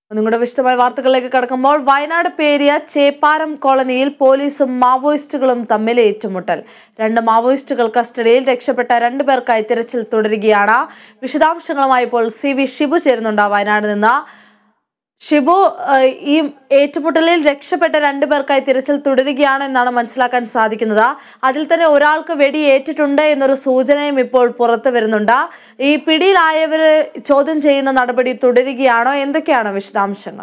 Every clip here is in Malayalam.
നിങ്ങളുടെ വിശദമായ വാർത്തകളിലേക്ക് കടക്കുമ്പോൾ വയനാട് പേരിയ ചേപ്പാരം കോളനിയിൽ പോലീസും മാവോയിസ്റ്റുകളും തമ്മിൽ ഏറ്റുമുട്ടൽ രണ്ട് മാവോയിസ്റ്റുകൾ കസ്റ്റഡിയിൽ രക്ഷപ്പെട്ട രണ്ടു പേർക്കായി തിരച്ചിൽ തുടരുകയാണ് വിശദാംശങ്ങളുമായി ഇപ്പോൾ സി വി ഷിബു ചേരുന്നുണ്ട് വയനാട് നിന്ന് ഷിബു ഏഹ്, ഈ ഏറ്റുമുട്ടലിൽ രക്ഷപ്പെട്ട രണ്ടു പേർക്കായി തിരച്ചിൽ തുടരുകയാണ് എന്നാണ് മനസ്സിലാക്കാൻ സാധിക്കുന്നത് അതിൽ തന്നെ ഒരാൾക്ക് വെടിയേറ്റിട്ടുണ്ട് എന്നൊരു സൂചനയും ഇപ്പോൾ പുറത്തു വരുന്നുണ്ട് ഈ പിടിയിലായവരെ ചോദ്യം ചെയ്യുന്ന നടപടി തുടരുകയാണോ എന്തൊക്കെയാണ് വിശദാംശങ്ങൾ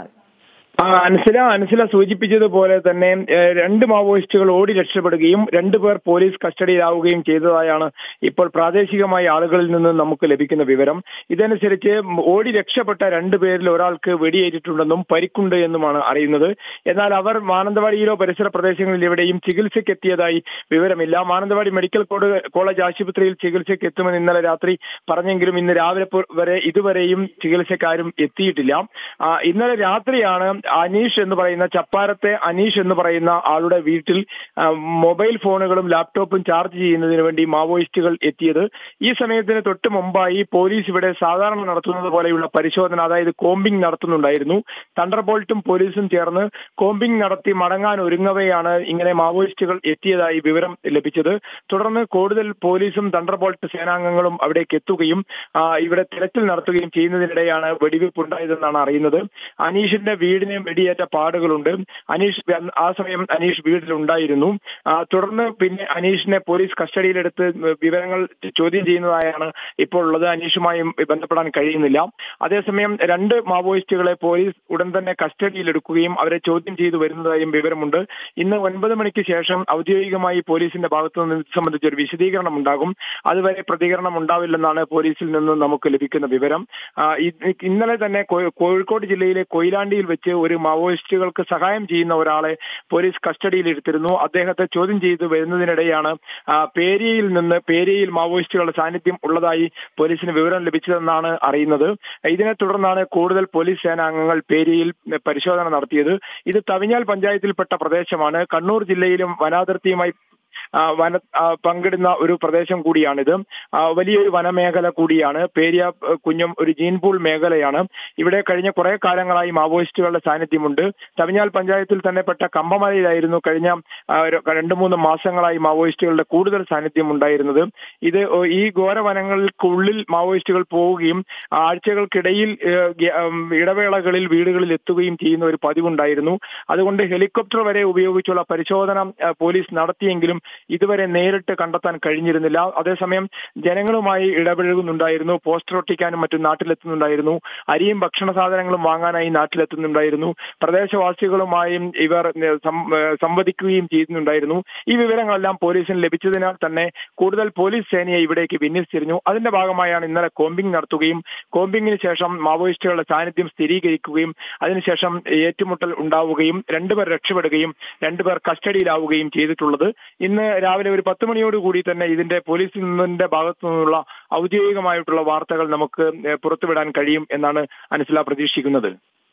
ആ അൻസില അൻസില സൂചിപ്പിച്ചതുപോലെ തന്നെ ഏഹ്, രണ്ട് മാവോയിസ്റ്റുകൾ ഓടി രക്ഷപ്പെടുകയും രണ്ടുപേർ പോലീസ് കസ്റ്റഡിയിലാവുകയും ചെയ്തതായാണ് ഇപ്പോൾ പ്രാദേശികമായ ആളുകളിൽ നിന്ന് നമുക്ക് ലഭിക്കുന്ന വിവരം ഇതനുസരിച്ച് ഓടി രക്ഷപ്പെട്ട രണ്ടുപേരിൽ ഒരാൾക്ക് വെടിയേറ്റിട്ടുണ്ടെന്നും പരിക്കുണ്ട് എന്നുമാണ് അറിയുന്നത് എന്നാൽ അവർ മാനന്തവാടിയിലോ പരിസര പ്രദേശങ്ങളിൽ എവിടെയും ചികിത്സയ്ക്ക് എത്തിയതായി വിവരമില്ല മാനന്തവാടി മെഡിക്കൽ കോഡ് കോളേജ് ആശുപത്രിയിൽ ചികിത്സയ്ക്ക് എത്തുമെന്ന് ഇന്നലെ രാത്രി പറഞ്ഞെങ്കിലും ഇന്ന് രാവിലെ പു- വരെ ഇതുവരെയും ചികിത്സക്കാരും എത്തിയിട്ടില്ല ആ, ഇന്നലെ രാത്രിയാണ് അനീഷ് എന്ന് പറയുന്ന ചപ്പാരത്തെ അനീഷ് എന്ന് പറയുന്ന ആളുടെ വീട്ടിൽ ആ, മൊബൈൽ ഫോണുകളും ലാപ്ടോപ്പും ചാർജ് ചെയ്യുന്നതിന് വേണ്ടി മാവോയിസ്റ്റുകൾ എത്തിയത് ഈ സമയത്തിന് തൊട്ട് മുമ്പായി പോലീസ് ഇവിടെ സാധാരണ നടത്തുന്നത് പോലെയുള്ള പരിശോധന അതായത് കോമ്പിംഗ് നടത്തുന്നുണ്ടായിരുന്നു തണ്ടർബോൾട്ടും പോലീസും ചേർന്ന് കോമ്പിംഗ് നടത്തി മടങ്ങാൻ ഒരുങ്ങവെയാണ് ഇങ്ങനെ മാവോയിസ്റ്റുകൾ എത്തിയതായി വിവരം ലഭിച്ചത് തുടർന്ന് കൂടുതൽ പോലീസും തണ്ടർബോൾട്ട് സേനാംഗങ്ങളും അവിടേക്ക് എത്തുകയും ആ, ഇവിടെ തിരച്ചിൽ നടത്തുകയും ചെയ്യുന്നതിനിടെയാണ് വെടിവെപ്പ് ഉണ്ടായതെന്നാണ് അറിയുന്നത് അനീഷിന്റെ വീടിന് വെടിയേറ്റ പാടുകളുണ്ട് അനീഷ് ആ സമയം അനീഷ് വീട്ടിലുണ്ടായിരുന്നു ആ, തുടർന്ന് പിന്നെ അനീഷിനെ പോലീസ് കസ്റ്റഡിയിലെടുത്ത് വിവരങ്ങൾ ചോദ്യം ചെയ്യുന്നതായാണ് ഇപ്പോൾ ഉള്ളത് അനീഷുമായും ബന്ധപ്പെടാൻ കഴിയുന്നില്ല അതേസമയം രണ്ട് മാവോയിസ്റ്റുകളെ പോലീസ് ഉടൻ തന്നെ കസ്റ്റഡിയിലെടുക്കുകയും അവരെ ചോദ്യം ചെയ്തു വരുന്നതായും വിവരമുണ്ട് ഇന്ന് ഒൻപത് മണിക്ക് ശേഷം ഔദ്യോഗികമായി പോലീസിന്റെ ഭാഗത്തു നിന്ന് ഇത് സംബന്ധിച്ച് ഒരു വിശദീകരണം ഉണ്ടാകും അതുവരെ പ്രതികരണം ഉണ്ടാവില്ലെന്നാണ് പോലീസിൽ നിന്ന് നമുക്ക് ലഭിക്കുന്ന വിവരം ആ, ഇ- ഇന്നലെ തന്നെ കോ- കോഴിക്കോട് ജില്ലയിലെ കൊയിലാണ്ടിയിൽ വെച്ച് ഒരു മാവോയിസ്റ്റുകൾക്ക് സഹായം ചെയ്യുന്ന ഒരാളെ പോലീസ് കസ്റ്റഡിയിൽ എടുത്തിരുന്നു അദ്ദേഹത്തെ ചോദ്യം ചെയ്തു വരുന്നതിനിടെയാണ് ആ, പേരിയയിൽ നിന്ന് പേരിയയിൽ മാവോയിസ്റ്റുകളുടെ സാന്നിധ്യം ഉള്ളതായി പോലീസിന് വിവരം ലഭിച്ചതെന്നാണ് അറിയുന്നത് ഇതിനെ തുടർന്നാണ് കൂടുതൽ പോലീസ് സേനാംഗങ്ങൾ പേരിയയിൽ പരിശോധന നടത്തിയത് ഇത് തവിഞ്ഞാൽ പഞ്ചായത്തിൽപ്പെട്ട പ്രദേശമാണ് കണ്ണൂർ ജില്ലയിലും വനാതിർത്തിയുമായി ആ, വന ആ, പങ്കിടുന്ന ഒരു പ്രദേശം കൂടിയാണിത് ആ, വലിയൊരു വനമേഖല കൂടിയാണ് പേരിയ ആ, കുഞ്ഞം ഒരു ജീൻപൂൾ മേഖലയാണ് ഇവിടെ കഴിഞ്ഞ കുറെ കാലങ്ങളായി മാവോയിസ്റ്റുകളുടെ സാന്നിധ്യമുണ്ട് തവിഞ്ഞാൽ പഞ്ചായത്തിൽ തന്നെ പെട്ട കമ്പമലയിലായിരുന്നു കഴിഞ്ഞ ആ, ഒരു രണ്ട് മൂന്ന് മാസങ്ങളായി മാവോയിസ്റ്റുകളുടെ കൂടുതൽ സാന്നിധ്യം ഉണ്ടായിരുന്നത് ഇത് ഓ, ഈ ഘോരവനങ്ങൾക്കുള്ളിൽ മാവോയിസ്റ്റുകൾ പോവുകയും ആഴ്ചകൾക്കിടയിൽ ഏഹ്, ഗ- ഉം, ഇടവേളകളിൽ വീടുകളിൽ എത്തുകയും ചെയ്യുന്ന ഒരു പതിവുണ്ടായിരുന്നു അതുകൊണ്ട് ഹെലികോപ്റ്റർ വരെ ഉപയോഗിച്ചുള്ള പരിശോധന ആ, പോലീസ് നടത്തിയെങ്കിലും ഇതുവരെ നേരിട്ട് കണ്ടെത്താൻ കഴിഞ്ഞിരുന്നില്ല അതേസമയം ജനങ്ങളുമായി ഇടപഴകുന്നുണ്ടായിരുന്നു പോസ്റ്റർ ഒട്ടിക്കാനും മറ്റും നാട്ടിലെത്തുന്നുണ്ടായിരുന്നു അരിയും ഭക്ഷണ സാധനങ്ങളും വാങ്ങാനായി നാട്ടിലെത്തുന്നുണ്ടായിരുന്നു പ്രദേശവാസികളുമായും ഇവർ ഏ, സം- ഏ, സംവദിക്കുകയും ചെയ്യുന്നുണ്ടായിരുന്നു ഈ വിവരങ്ങളെല്ലാം പോലീസിന് ലഭിച്ചതിനാൽ തന്നെ കൂടുതൽ പോലീസ് സേനയെ ഇവിടേക്ക് വിന്യസിച്ചിരുന്നു അതിന്റെ ഭാഗമായാണ് ഇന്നലെ കോമ്പിംഗ് നടത്തുകയും കോമ്പിംഗിന് ശേഷം മാവോയിസ്റ്റുകളുടെ സാന്നിധ്യം സ്ഥിരീകരിക്കുകയും അതിനുശേഷം ഏറ്റുമുട്ടൽ ഉണ്ടാവുകയും രണ്ടുപേർ രക്ഷപ്പെടുകയും രണ്ടുപേർ കസ്റ്റഡിയിലാവുകയും ചെയ്തിട്ടുള്ളത് ഇന്ന് രാവിലെ ഒരു പത്ത് മണിയോട് കൂടി തന്നെ ഇതിന്റെ പോലീസിൽ നിന്നിന്റെ ഭാഗത്തു നിന്നുള്ള ഔദ്യോഗികമായിട്ടുള്ള വാർത്തകൾ നമുക്ക് ഏഹ്, പുറത്തുവിടാൻ കഴിയും എന്നാണ് അനസില പ്രതീക്ഷിക്കുന്നത്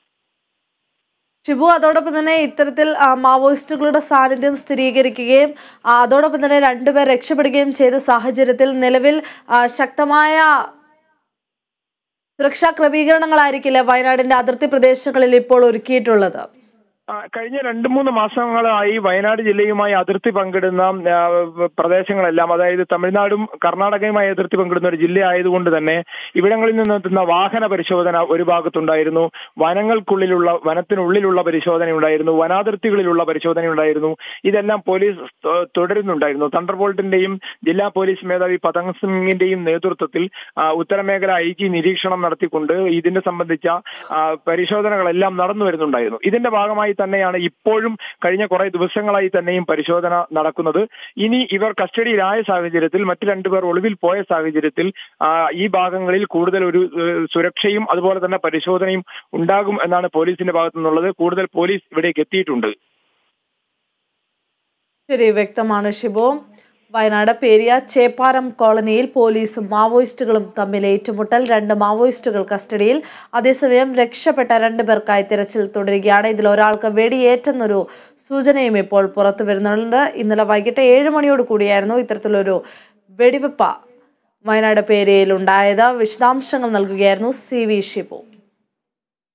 ഷിബു അതോടൊപ്പം തന്നെ ഇത്തരത്തിൽ ആ, മാവോയിസ്റ്റുകളുടെ സാന്നിധ്യം സ്ഥിരീകരിക്കുകയും ആ, അതോടൊപ്പം തന്നെ രണ്ടുപേർ രക്ഷപ്പെടുകയും ചെയ്ത സാഹചര്യത്തിൽ നിലവിൽ ആ, ശക്തമായ സുരക്ഷാ ക്രമീകരണങ്ങളായിരിക്കില്ല വയനാടിന്റെ അതിർത്തി പ്രദേശങ്ങളിൽ ഇപ്പോൾ ഒരുക്കിയിട്ടുള്ളത് ആ, കഴിഞ്ഞ രണ്ട് മൂന്ന് മാസങ്ങളായി വയനാട് ജില്ലയുമായി അതിർത്തി പങ്കിടുന്ന ആ, പ്രദേശങ്ങളെല്ലാം അതായത് തമിഴ്നാടും കർണാടകയുമായി അതിർത്തി പങ്കിടുന്ന ഒരു ജില്ല ആയതുകൊണ്ട് തന്നെ ഇവിടങ്ങളിൽ നിന്നെത്തുന്ന വാഹന പരിശോധന ഒരു ഭാഗത്തുണ്ടായിരുന്നു വനങ്ങൾക്കുള്ളിലുള്ള വനത്തിനുള്ളിലുള്ള പരിശോധന ഉണ്ടായിരുന്നു വനാതിർത്തികളിലുള്ള പരിശോധന ഉണ്ടായിരുന്നു ഇതെല്ലാം പോലീസ് ത- തുടരുന്നുണ്ടായിരുന്നു തണ്ടർബോൾട്ടിന്റെയും ജില്ലാ പോലീസ് മേധാവി പതങ് സിംഗിന്റെയും നേതൃത്വത്തിൽ ആ, ഉത്തരമേഖല ഐ ജി നിരീക്ഷണം നടത്തിക്കൊണ്ട് ഇതിനെ സംബന്ധിച്ച ആ, പരിശോധനകളെല്ലാം നടന്നു വരുന്നുണ്ടായിരുന്നു ഇതിന്റെ ഭാഗമായി തന്നെയാണ് ഇപ്പോഴും കഴിഞ്ഞ കുറെ ദിവസങ്ങളായി തന്നെയും പരിശോധന നടക്കുന്നത് ഇനി ഇവർ കസ്റ്റഡിയിലായ സാഹചര്യത്തിൽ മറ്റു രണ്ടുപേർ ഒളിവിൽ പോയ സാഹചര്യത്തിൽ ആ, ഈ ഭാഗങ്ങളിൽ കൂടുതൽ ഒരു ഏഹ്, സുരക്ഷയും അതുപോലെ തന്നെ പരിശോധനയും ഉണ്ടാകും എന്നാണ് പോലീസിന്റെ ഭാഗത്തു നിന്നുള്ളത് കൂടുതൽ പോലീസ് ഇവിടേക്ക് എത്തിയിട്ടുണ്ട് ശരി വ്യക്തമാണ് ഷിബു വയനാട് പേരിയ ചേപ്പാരം കോളനിയിൽ പോലീസും മാവോയിസ്റ്റുകളും തമ്മിൽ ഏറ്റുമുട്ടൽ രണ്ട് മാവോയിസ്റ്റുകൾ കസ്റ്റഡിയിൽ അതേസമയം രക്ഷപ്പെട്ട രണ്ട് പേർക്കായി തിരച്ചിൽ തുടരുകയാണ് ഇതിൽ ഒരാൾക്ക് വെടിയേറ്റെന്നൊരു സൂചനയും ഇപ്പോൾ പുറത്തു വരുന്നുണ്ട് ഇന്നലെ വൈകിട്ട് ഏഴ് മണിയോട് കൂടിയായിരുന്നു ഇത്തരത്തിലൊരു വെടിവെപ്പ വയനാട് പേരിയിൽ ഉണ്ടായത് വിശദാംശങ്ങൾ നൽകുകയായിരുന്നു സി വി ഷിബു